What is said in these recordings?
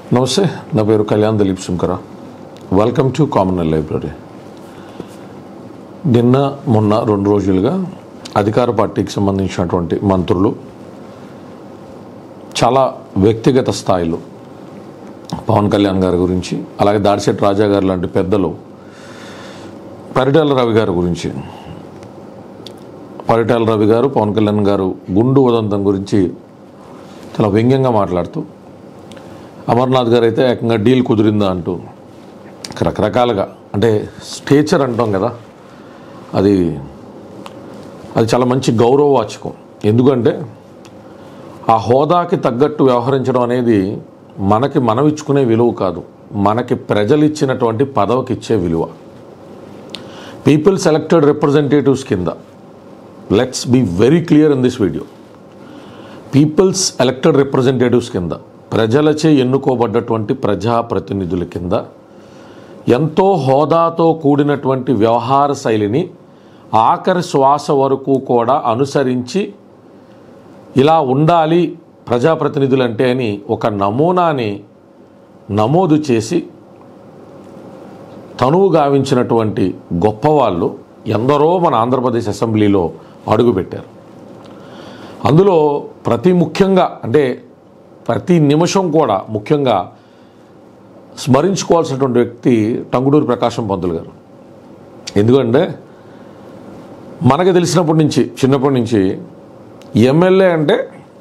నమస్తే నా పేరు Kalyan Dilip Shankara welcome to common library నిన్న మొన్న రెండు రోజులుగా అధికార పార్టీకి సంబంధించినటువంటి మంత్రులు చాలా వ్యక్తిగత స్థాయిలో పవన్ కళ్యాణ్ గారి గురించి అలాగే దాడిశెట్టి రాజా గారు లాంటి పెద్దలు పరిటాల రవి గారి గురించి పరిటాల రవి గారు పవన్ కళ్యాణ్ గారు గుండు ఉదంతం గురించి చాలా వ్యంగ్యంగా మాట్లాడుతూ అమర్నాథ్ గారు అయితే ఏకంగా డీల్ కుదిరిందా అంటూ రకరకాలుగా అంటే స్టేచర్ అంటాం కదా అది అది చాలా మంచి గౌరవవాచకం ఎందుకంటే ఆ హోదాకి తగ్గట్టు వ్యవహరించడం అనేది మనకి మనం ఇచ్చుకునే విలువ కాదు మనకి ప్రజలు ఇచ్చినటువంటి పదవికి ఇచ్చే విలువ పీపుల్ సెలెక్టెడ్ రిప్రజెంటేటివ్స్ కింద let's be very clear in this video people's elected representatives కింద ప్రజలచే ఎన్నుకోబడ్డటువంటి ప్రజాప్రతినిధుల కింద ఎంతో హోదాతో కూడినటువంటి వ్యవహార శైలిని ఆఖరి శ్వాస వరకు కూడా అనుసరించి ఇలా ఉండాలి ప్రజాప్రతినిధులు అంటే అని ఒక నమూనాని నమోదు చేసి తనువు గావించినటువంటి గొప్పవాళ్ళు ఎందరో మన ఆంధ్రప్రదేశ్ అసెంబ్లీలో అడుగుపెట్టారు అందులో ప్రతి ముఖ్యంగా అంటే ప్రతి నిమిషం కూడా ముఖ్యంగా స్మరించుకోవాల్సినటువంటి వ్యక్తి టంగుడూరు ప్రకాశం పంతులు గారు ఎందుకంటే మనకు తెలిసినప్పటి నుంచి చిన్నప్పటి నుంచి ఎమ్మెల్యే అంటే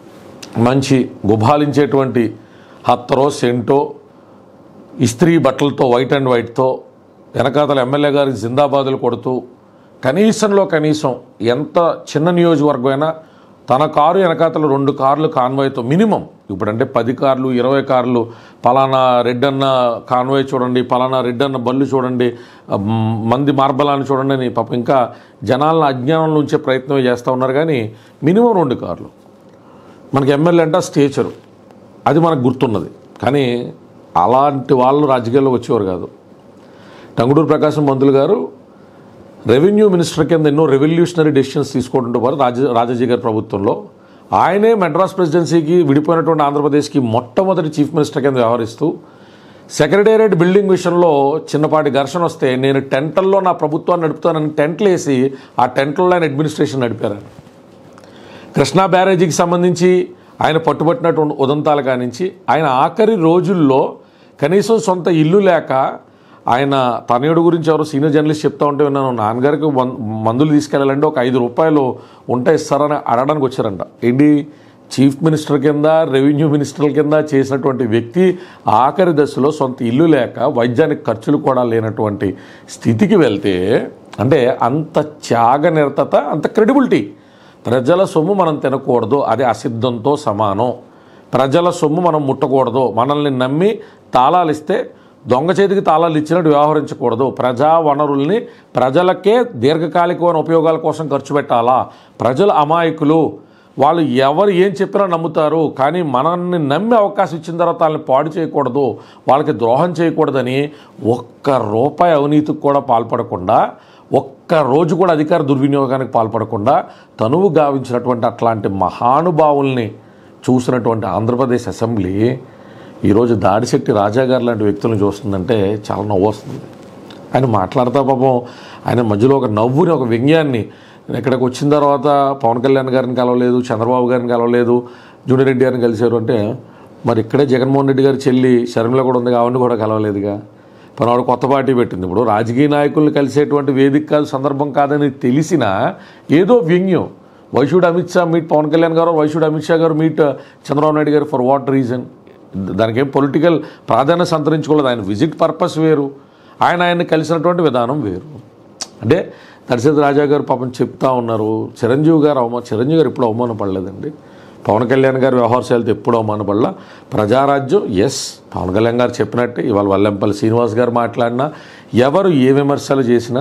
మంచి గుబాలించేటువంటి హత్తరో సెంటో ఇస్త్రీ బట్టలతో వైట్ అండ్ వైట్తో వెనకాతల ఎమ్మెల్యే గారి జిందాబాదులు కొడుతూ కనీసంలో కనీసం ఎంత చిన్న నియోజకవర్గమైనా తన కారు వెనకాతల రెండు కార్లు కాన్వాయ్తో మినిమం ఇప్పుడంటే పది కార్లు ఇరవై కార్లు పలానా రెడ్డన్న కాన్వాయ్ చూడండి పలానా రెడ్డన్న బళ్ళు చూడండి ఆ, మ్, మంది మార్బలాన్ని చూడండి అని పాపం ఇంకా జనాలను అజ్ఞానంలో ఉంచే ప్రయత్నం చేస్తూ ఉన్నారు కానీ మినిమం రెండు కార్లు మనకి ఎమ్మెల్యే అంటే స్టేచరు అది మనకు గుర్తున్నది కానీ అలాంటి వాళ్ళు రాజకీయాల్లో వచ్చేవారు కాదు టంగుడూరు ప్రకాశం మంత్రులు గారు రెవెన్యూ మినిస్టర్ కింద ఎన్నో రెవల్యూషనరీ డెసిషన్స్ తీసుకుంటుంటే వారు రాజ రాజాజీ గారి ప్రభుత్వంలో ఆయనే మెడ్రాస్ ప్రెసిడెన్సీకి విడిపోయినటువంటి ఆంధ్రప్రదేశ్కి మొట్టమొదటి చీఫ్ మినిస్టర్ కింద వ్యవహరిస్తూ సెక్రటేరియట్ బిల్డింగ్ విషయంలో చిన్నపాటి ఘర్షణ వస్తే నేను టెంట్లలో నా ప్రభుత్వాన్ని నడుపుతానని టెంట్లు వేసి ఆ టెంట్లలో ఆయన అడ్మినిస్ట్రేషన్ నడిపారు కృష్ణా బ్యారేజీకి సంబంధించి ఆయన పట్టుబట్టినటువంటి ఉదంతాల కానించి ఆయన ఆఖరి రోజుల్లో కనీసం సొంత ఇల్లు లేక ఆయన తనయుడు గురించి ఎవరో సీనియర్ జర్నలిస్ట్ చెప్తా ఉంటే విన్నాను నాన్నగారికి వన్- మందులు తీసుకెళ్ళాలంటే ఒక ఐదు రూపాయలు ఉంటే ఇస్తారని అడగడానికి వచ్చారంట ఏంటి చీఫ్ మినిస్టర్ కింద రెవెన్యూ మినిస్టర్ కింద చేసినటువంటి వ్యక్తి ఆఖరి దశలో సొంత ఇల్లు లేక వైద్యానికి ఖర్చులు కూడా లేనటువంటి స్థితికి వెళ్తే అంటే అంత త్యాగ నిరతత అంత క్రెడిబిలిటీ ప్రజల సొమ్ము మనం తినకూడదు అది అసిద్ధంతో సమానం ప్రజల సొమ్ము మనం ముట్టకూడదు మనల్ని నమ్మి తాళాలు ఇస్తే దొంగ చేతికి తాళాలు ఇచ్చినట్టు వ్యవహరించకూడదు ప్రజా వనరుల్ని ప్రజలకే దీర్ఘకాలికమైన ఉపయోగాల కోసం ఖర్చు పెట్టాలా ప్రజలు అమాయకులు వాళ్ళు ఎవరు ఏం చెప్పినా నమ్ముతారు కానీ మనల్ని నమ్మి అవకాశం ఇచ్చిన తర్వాత వాళ్ళని పాడు చేయకూడదు వాళ్ళకి ద్రోహం చేయకూడదని ఒక్క రూపాయి అవినీతికి కూడా పాల్పడకుండా ఒక్క రోజు కూడా అధికార దుర్వినియోగానికి పాల్పడకుండా తనువు గావించినటువంటి అట్లాంటి మహానుభావుల్ని చూసినటువంటి ఆంధ్రప్రదేశ్ అసెంబ్లీ ఈరోజు దాడిశెట్టి రాజా గారు లాంటి వ్యక్తులను చూస్తుందంటే చాలా నవ్వు వస్తుంది ఆయన మాట్లాడతా పాపం ఆయన మధ్యలో ఒక నవ్వుని ఒక వ్యంగ్యాన్ని ఇక్కడికి వచ్చిన తర్వాత పవన్ కళ్యాణ్ గారిని కలవలేదు చంద్రబాబు గారిని కలవలేదు జూనియర్ రెడ్డి గారిని కలిశారు అంటే మరి ఇక్కడే జగన్మోహన్ రెడ్డి గారి చెల్లి షర్మిల కూడా ఉంది ఆవిడని కూడా కలవలేదుగా పని ఆవిడ కొత్త పార్టీ పెట్టింది ఇప్పుడు రాజకీయ నాయకుల్ని కలిసేటువంటి వేదిక కాదు సందర్భం కాదని తెలిసినా ఏదో వ్యంగ్యం why should Amit Shah meet Pawan Kalyan garu why should Amit Shah గారు మీట్ చంద్రబాబు నాయుడు గారు ఫర్ వాట్ రీజన్ దానికి ఏం పొలిటికల్ ప్రాధాన్యత సంతరించుకోలేదు ఆయన విజిట్ పర్పస్ వేరు ఆయన ఆయన్ని కలిసినటువంటి విధానం వేరు అంటే దర్శరథ రాజా గారు పాపం చెప్తా ఉన్నారు చిరంజీవి గారు అవమాన చిరంజీవి గారు ఎప్పుడు అవమానపడలేదండి పవన్ కళ్యాణ్ గారి వ్యవహార శైలితో ఎప్పుడు అవమానపడలా ప్రజారాజ్యం ఎస్ పవన్ కళ్యాణ్ గారు చెప్పినట్టే ఇవాళ వల్లంపల్లి శ్రీనివాస్ గారు మాట్లాడినా ఎవరు ఏ విమర్శలు చేసినా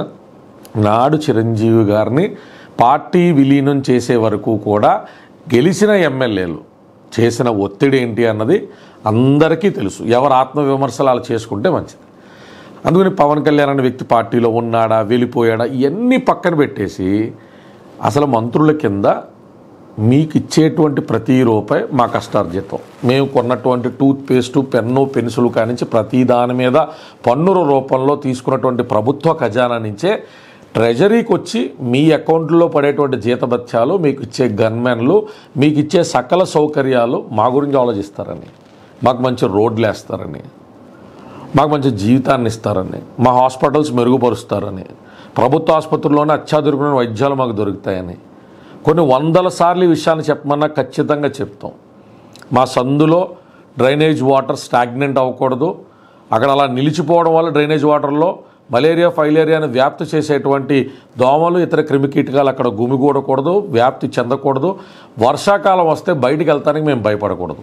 నాడు చిరంజీవి గారిని పార్టీ విలీనం చేసే వరకు కూడా గెలిచిన ఎమ్మెల్యేలు చేసిన ఒత్తిడి ఏంటి అన్నది అందరికీ తెలుసు ఎవరు ఆత్మవిమర్శలు అలా చేసుకుంటే మంచిది అందుకని పవన్ కళ్యాణ్ అనే వ్యక్తి పార్టీలో ఉన్నాడా వెళ్ళిపోయాడా ఇవన్నీ పక్కన పెట్టేసి అసలు మంత్రుల కింద మీకు ఇచ్చేటువంటి ప్రతి రూపాయి మా కష్టార్జితం మేము కొన్నటువంటి టూత్ పేస్టు పెన్ను పెన్సిల్ కానించి ప్రతి దాని మీద పన్నుల రూపంలో తీసుకున్నటువంటి ప్రభుత్వ ఖజానా నుంచే ట్రెజరీకి వచ్చి మీ అకౌంట్లో పడేటువంటి జీతభత్యాలు మీకు ఇచ్చే గన్మెన్లు మీకు ఇచ్చే సకల సౌకర్యాలు మా గురించి ఆలోచిస్తారని మాకు మంచి రోడ్లు వేస్తారని మాకు మంచి జీవితాన్ని ఇస్తారని మా హాస్పిటల్స్ మెరుగుపరుస్తారని ప్రభుత్వ ఆసుపత్రుల్లోనే అత్యాధునికమైన వైద్యాలు మాకు దొరుకుతాయని కొన్ని వందల సార్లు ఈ విషయాన్ని చెప్పమన్నా ఖచ్చితంగా చెప్తాం మా సందులో డ్రైనేజ్ వాటర్ స్టాగ్నెంట్ అవ్వకూడదు అక్కడ అలా నిలిచిపోవడం వల్ల డ్రైనేజ్ వాటర్లో మలేరియా ఫైలేరియాను వ్యాప్తి చేసేటువంటి దోమలు ఇతర క్రిమికీటకాలు అక్కడ గుమిగూడకూడదు వ్యాప్తి చెందకూడదు వర్షాకాలం వస్తే బయటికి వెళ్తానికి మేము భయపడకూడదు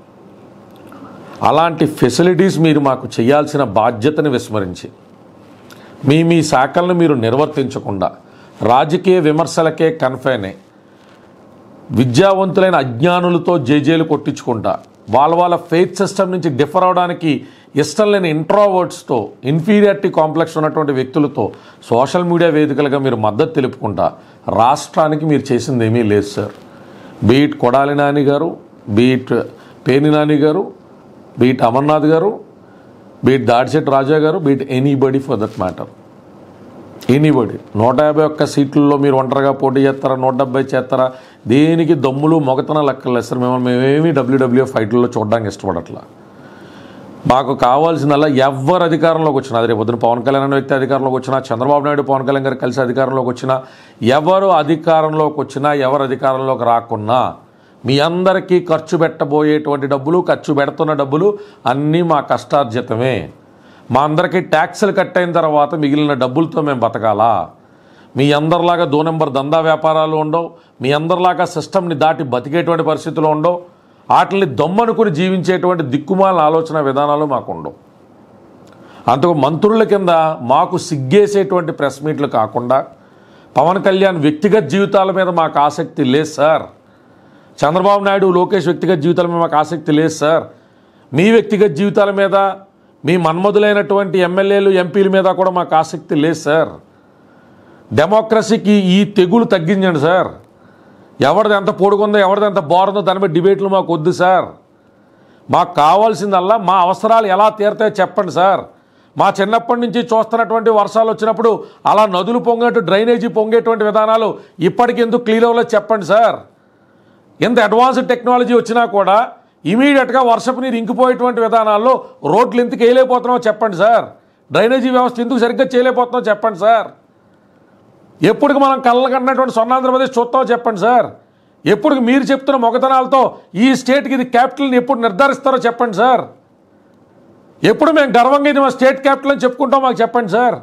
అలాంటి ఫెసిలిటీస్ మీరు మాకు చేయాల్సిన బాధ్యతని విస్మరించి మీ మీ శాఖలను మీరు నిర్వర్తించకుండా రాజకీయ విమర్శలకే కన్ఫైన్ అయి విద్యావంతులైన అజ్ఞానులతో జేజేలు కొట్టించుకుంటా వాళ్ళ వాళ్ళ ఫెయిత్ సిస్టమ్ నుంచి డిఫర్ అవడానికి ఇష్టం లేని ఇంట్రావర్డ్స్తో ఇన్ఫీరియారిటీ కాంప్లెక్స్ ఉన్నటువంటి వ్యక్తులతో సోషల్ మీడియా వేదికలుగా మీరు మద్దతు తెలుపుకుంటా రాష్ట్రానికి మీరు చేసింది ఏమీ లేదు సార్ బీట్ కొడాలి నాని గారు బీట్ పేని నాని గారు బీట్ అమర్నాథ్ గారు beat Dadisetti Raja garu beat anybody for that matter anybody నూట యాభై ఒక్క సీట్లలో మీరు ఒంటరిగా పోటీ చేస్తారా నూట డెబ్బై చేస్తారా దేనికి దమ్ములు మొగతన లెక్కలు సార్ మిమ్మల్ని మేమేమి డబ్ల్యూడబ్ల్యూ ఫైట్లలో చూడడానికి ఇష్టపడట్లా మాకు కావాల్సిందల్లా ఎవరు అధికారంలోకి వచ్చినా అదే పొద్దున పవన్ కళ్యాణ్ అనే వ్యక్తి అధికారంలోకి వచ్చినా చంద్రబాబు నాయుడు పవన్ కళ్యాణ్ గారు కలిసి అధికారంలోకి వచ్చినా ఎవరు అధికారంలోకి వచ్చినా ఎవరు అధికారంలోకి రాకున్నా మీ అందరికీ ఖర్చు పెట్టబోయేటువంటి డబ్బులు ఖర్చు పెడుతున్న డబ్బులు అన్నీ మా కష్టార్జితమే మా అందరికీ ట్యాక్సులు కట్ అయిన తర్వాత మిగిలిన డబ్బులతో మేము బతకాలా మీ అందరిలాగా దో నెంబర్ దందా వ్యాపారాలు ఉండవు మీ అందరిలాగా సిస్టమ్ని దాటి బతికేటువంటి పరిస్థితులు ఉండవు వాటిని దొమ్మనుకుని జీవించేటువంటి దిక్కుమాల ఆలోచన విధానాలు మాకు ఉండవు అంతకు మంత్రుల కింద మాకు సిగ్గేసేటువంటి ప్రెస్ మీట్లు కాకుండా పవన్ కళ్యాణ్ వ్యక్తిగత జీవితాల మీద మాకు ఆసక్తి లేదు సార్ చంద్రబాబు నాయుడు లోకేష్ వ్యక్తిగత జీవితాల మీద మాకు ఆసక్తి లేదు సార్ మీ వ్యక్తిగత జీవితాల మీద మీ మన్మధులైనటువంటి ఎమ్మెల్యేలు ఎంపీల మీద కూడా మాకు ఆసక్తి లేదు సార్ డెమోక్రసీకి ఈ తెగులు తగ్గించండి సార్ ఎవరిది ఎంత పొడుగుందో ఎవరిది ఎంత బారుందో దాని మీద డిబేట్లు మాకు వద్దు సార్ మాకు కావాల్సిందల్లా మా అవసరాలు ఎలా తీరుతాయో చెప్పండి సార్ మా చిన్నప్పటి నుంచి చూస్తున్నటువంటి వర్షాలు వచ్చినప్పుడు అలా నదులు పొంగేట్టు డ్రైనేజీ పొంగేటువంటి విధానాలు ఇప్పటికి ఎందుకు క్లియర్ అవ్వలేదు చెప్పండి సార్ ఎంత అడ్వాన్స్డ్ టెక్నాలజీ వచ్చినా కూడా ఇమీడియట్గా వర్షపు నీరు ఇంకిపోయేటువంటి విధానాల్లో రోడ్లు ఎందుకు వేయలేకపోతున్నామో చెప్పండి సార్ డ్రైనేజీ వ్యవస్థ ఎందుకు సరిగ్గా చేయలేకపోతున్నామో చెప్పండి సార్ ఎప్పటికి మనం కళ్ళ కన్నటువంటి స్వర్ణాంధ్రప్రదేశ్ చూస్తామో చెప్పండి సార్ ఎప్పుడు మీరు చెప్తున్న మొగతనాలతో ఈ స్టేట్కి ఇది క్యాపిటల్ని ఎప్పుడు నిర్ధారిస్తారో చెప్పండి సార్ ఎప్పుడు మేము గర్వంగా ఇది మా స్టేట్ క్యాపిటల్ అని చెప్పుకుంటాం మాకు చెప్పండి సార్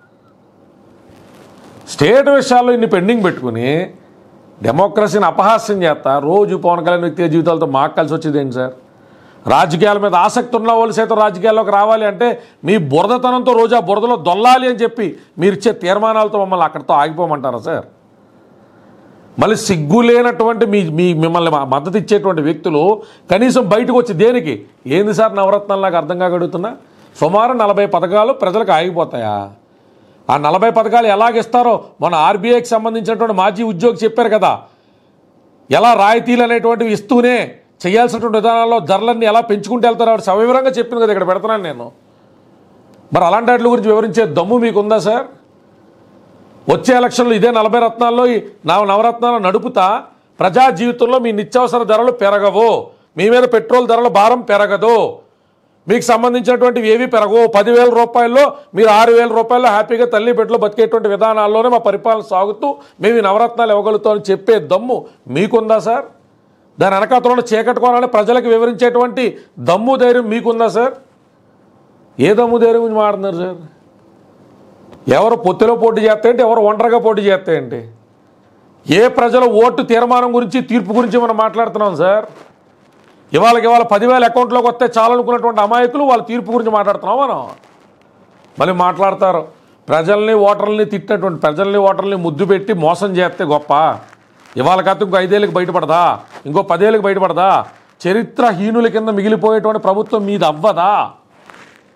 స్టేట్ విషయాల్లో ఇన్ని పెండింగ్ పెట్టుకుని డెమోక్రసీని అపహాస్యం చేస్తా రోజు పవన్ కళ్యాణ్ వ్యక్తిగత జీవితాలతో మాకు కలిసి వచ్చేది ఏంటి సార్ రాజకీయాల మీద ఆసక్తి ఉన్న వాళ్ళు సైతం రాజకీయాల్లోకి రావాలి అంటే మీ బురదతనంతో రోజు ఆ బురదలో దొల్లాలి అని చెప్పి మీరు ఇచ్చే తీర్మానాలతో మమ్మల్ని అక్కడితో ఆగిపోమంటారా సార్ మళ్ళీ సిగ్గు లేనటువంటి మీ మీ మిమ్మల్ని మ- మద్దతు ఇచ్చేటువంటి వ్యక్తులు కనీసం బయటకు వచ్చి దేనికి ఏంది సార్ నవరత్నాలు నాకు అర్థం కాగడుగుతున్నా సుమారు నలభై పథకాలు ప్రజలకు ఆగిపోతాయా ఆ నలభై పథకాలు ఎలాగిస్తారో మన ఆర్బీఐకి సంబంధించినటువంటి మాజీ ఉద్యోగి చెప్పారు కదా ఎలా రాయితీలు అనేటువంటివి ఇస్తూనే చేయాల్సినటువంటి విధానాల్లో ధరలన్నీ ఎలా పెంచుకుంటూ వెళ్తారో ఆవిడ సవివరంగా చెప్పింది కదా ఇక్కడ పెడుతున్నాను నేను మరి అలాంటి వాటి గురించి వివరించే దమ్ము మీకుందా సార్ వచ్చే ఎలక్షన్లో ఇదే నలభై రత్నాల్లో ఈ నా నవరత్నాలు నడుపుతా ప్రజా జీవితంలో మీ నిత్యావసర ధరలు పెరగవు మీ మీద పెట్రోల్ ధరల భారం పెరగదు మీకు సంబంధించినటువంటివి ఏవి పెరగవు పదివేల రూపాయల్లో మీరు ఆరు వేల రూపాయల్లో హ్యాపీగా తల్లి బిడ్డలు బతికేటువంటి విధానాల్లోనే మా పరిపాలన సాగుతూ మేము ఈ నవరత్నాలు ఇవ్వగలుగుతామని చెప్పే దమ్ము మీకుందా సార్ దాని వెనకాతలో చీకట్టుకోవాలని ప్రజలకు వివరించేటువంటి దమ్ము ధైర్యం మీకుందా సార్ ఏ దమ్ము ధైర్యం గురించి మాట్లాడుతున్నారు సార్ ఎవరు పొత్తిలో పోటీ చేస్తాయంటే ఎవరు ఒంటరిగా పోటీ చేస్తాయంటే ఏ ప్రజల ఓటు తీర్మానం గురించి తీర్పు గురించి మనం మాట్లాడుతున్నాం సార్ ఇవాళకి ఇవాళ పదివేల అకౌంట్లోకి వస్తే చాలనుకున్నటువంటి అమాయకులు వాళ్ళ తీర్పు గురించి మాట్లాడుతున్నాం మనం మళ్ళీ మాట్లాడతారు ప్రజల్ని ఓటర్లని తిట్టినటువంటి ప్రజల్ని ఓటర్లని ముద్దు పెట్టి మోసం చేస్తే గొప్ప ఇవాళ కాదు ఇంకో ఐదేళ్ళకి బయటపడదా ఇంకో పదేళ్ళకి బయటపడదా చరిత్రహీనుల కింద మిగిలిపోయేటువంటి ప్రభుత్వం మీది అవ్వదా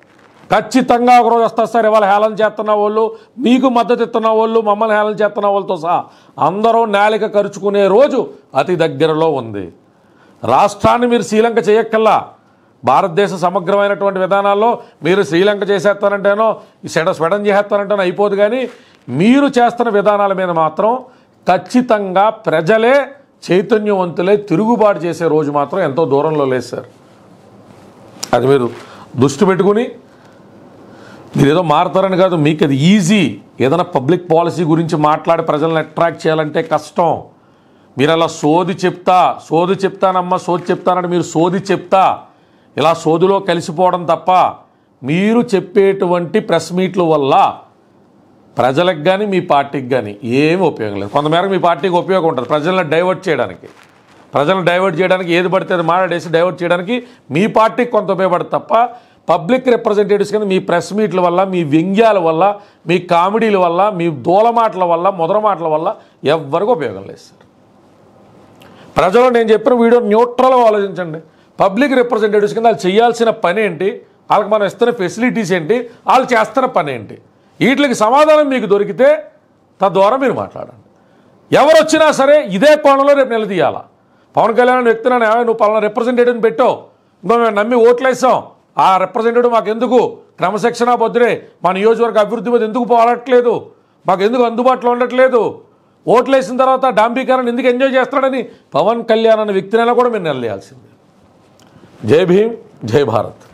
ఖచ్చితంగా ఒకరోజు వస్తారు సార్ ఇవాళ హేళన చేస్తున్న వాళ్ళు మీకు మద్దతు ఇస్తున్న వాళ్ళు మమ్మల్ని హేళన చేస్తున్న వాళ్ళతో సహా అందరూ నేలిక ఖర్చుకునే రోజు అతి దగ్గరలో ఉంది రాష్ట్రాన్ని మీరు శ్రీలంక చేయక్కల్లా భారతదేశ సమగ్రమైనటువంటి విధానాల్లో మీరు శ్రీలంక చేసేస్తానంటేనో ఈ సెడ స్వెడం చేసేస్తానంటేనో అయిపోదు కానీ మీరు చేస్తున్న విధానాల మీద మాత్రం ఖచ్చితంగా ప్రజలే చైతన్యవంతులే తిరుగుబాటు చేసే రోజు మాత్రం ఎంతో దూరంలో లేదు సార్ అది మీరు దృష్టి పెట్టుకుని మీరు ఏదో మారుతారని కాదు మీకు అది ఈజీ ఏదైనా పబ్లిక్ పాలసీ గురించి మాట్లాడి ప్రజలను అట్రాక్ట్ చేయాలంటే కష్టం మీరు అలా సోది చెప్తా సోది చెప్తానమ్మా సోది చెప్తానంటే మీరు సోది చెప్తా ఇలా సోదిలో కలిసిపోవడం తప్ప మీరు చెప్పేటువంటి ప్రెస్ మీట్ల వల్ల ప్రజలకు కానీ మీ పార్టీకి కానీ ఏమీ ఉపయోగం లేదు కొంతమేరకు మీ పార్టీకి ఉపయోగం ఉంటుంది ప్రజలను డైవర్ట్ చేయడానికి ప్రజలను డైవర్ట్ చేయడానికి ఏది పడితే అది మాట్లాడేసి డైవర్ట్ చేయడానికి మీ పార్టీకి కొంత ఉపయోగపడుతుంది తప్ప పబ్లిక్ రిప్రజెంటేటివ్స్ కింద మీ ప్రెస్ మీట్ల వల్ల మీ వ్యంగ్యాల వల్ల మీ కామెడీల వల్ల మీ దూలమాటల వల్ల ముదర మాటల వల్ల ఎవ్వరికీ ఉపయోగం లేదు సార్ ప్రజలు నేను చెప్పిన వీడియో న్యూట్రల్గా ఆలోచించండి పబ్లిక్ రిప్రజెంటేటివ్స్ కింద వాళ్ళు చేయాల్సిన పని ఏంటి వాళ్ళకి మనం ఇస్తున్న ఫెసిలిటీస్ ఏంటి వాళ్ళు చేస్తున్న పని ఏంటి వీటికి సమాధానం మీకు దొరికితే తద్వారా మీరు మాట్లాడండి ఎవరు వచ్చినా సరే ఇదే కోణంలో రేపు నిలదీయాలా పవన్ కళ్యాణ్ అనే వ్యక్తి నన్ను ఏమై నువ్వు పలానా రిప్రజెంటేటివ్ని పెట్టావు ఇంకో మేము నమ్మి ఓట్లేసాం ఆ రిప్రజెంటేటివ్ మాకు ఎందుకు క్రమశిక్షణ బొద్దురే మా నియోజకవర్గ అభివృద్ధి మీద ఎందుకు పోరాడట్లేదు మాకు ఎందుకు అందుబాటులో ఉండట్లేదు ఓట్లేసిన తర్వాత డాంబీకరణ ఎందుకు ఎంజాయ్ చేస్తాడని పవన్ కళ్యాణ్ అనే వ్యక్తినైనా కూడా మీరు నిలదీయాల్సిందే జై భీమ్ జై భారత్